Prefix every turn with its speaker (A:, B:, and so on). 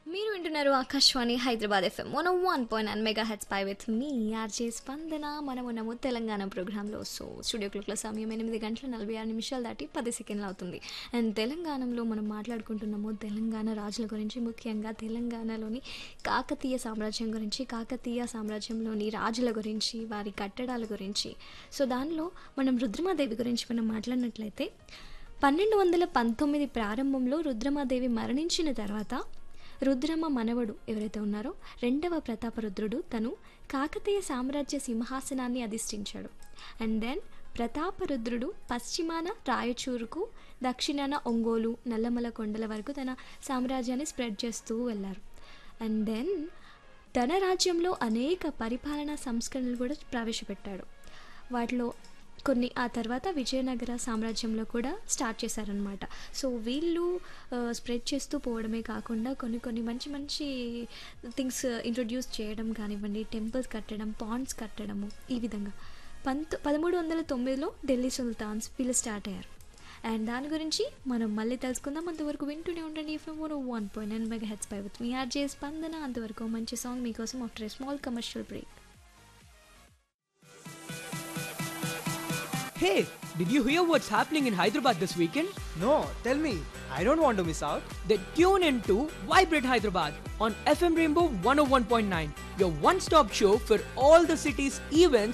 A: మీరు వింటున్నారు Akashvani Hyderabad FM one one point nine mega heads pie with మీ ఆర్జే స్పందన మనం ఉన్నాము తెలంగాణ ప్రోగ్రాంలో సో స్టూడియో క్లాక్ల సమయం ఎనిమిది గంటల నలభై ఆరు నిమిషాలు దాటి పది సెకండ్లు అవుతుంది అండ్ తెలంగాణలో మనం మాట్లాడుకుంటున్నాము తెలంగాణ రాజుల గురించి ముఖ్యంగా తెలంగాణలోని కాకతీయ సామ్రాజ్యం గురించి కాకతీయ సామ్రాజ్యంలోని రాజుల గురించి వారి కట్టడాల గురించి సో దానిలో మనం రుద్రమాదేవి గురించి మనం మాట్లాడినట్లయితే పన్నెండు వందల పంతొమ్మిది ప్రారంభంలో రుద్రమాదేవి మరణించిన తర్వాత రుద్రమ మనవడు ఎవరైతే ఉన్నారో రెండవ ప్రతాపరుద్రుడు తను కాకతీయ సామ్రాజ్య సింహాసనాన్ని అధిష్ఠించాడు అండ్ దెన్ ప్రతాపరుద్రుడు పశ్చిమాన రాయచూరుకు దక్షిణాన ఒంగోలు నల్లమల కొండల వరకు తన సామ్రాజ్యాన్ని స్ప్రెడ్ చేస్తూ వెళ్ళారు అండ్ దెన్ తన రాజ్యంలో అనేక పరిపాలనా సంస్కరణలు కూడా ప్రవేశపెట్టాడు వాటిలో కొన్ని ఆ తర్వాత విజయనగర సామ్రాజ్యంలో కూడా స్టార్ట్ చేశారనమాట సో వీళ్ళు స్ప్రెడ్ చేస్తూ పోవడమే కాకుండా కొన్ని కొన్ని మంచి మంచి థింగ్స్ ఇంట్రొడ్యూస్ చేయడం కానివ్వండి టెంపుల్స్ కట్టడం పాండ్స్ కట్టడము ఈ విధంగా పంతొ పదమూడు వందల తొమ్మిదిలో ఢిల్లీ సుల్తాన్స్ వీళ్ళు స్టార్ట్ అయ్యారు అండ్ దాని గురించి మనం మళ్ళీ తెలుసుకుందాం అంతవరకు వింటూనే ఉండండి FM one one point nine mega heads pie with మీ ఆర్జే స్పందన అంతవరకు మంచి సాంగ్ మీకోసం after a small commercial break
B: Hey, did you hear what's happening in Hyderabad this weekend?
C: No, tell me. I don't want to miss out.
B: Then tune in to Vibrate Hyderabad on FM Rainbow 101.9, your one stop show for all the city's events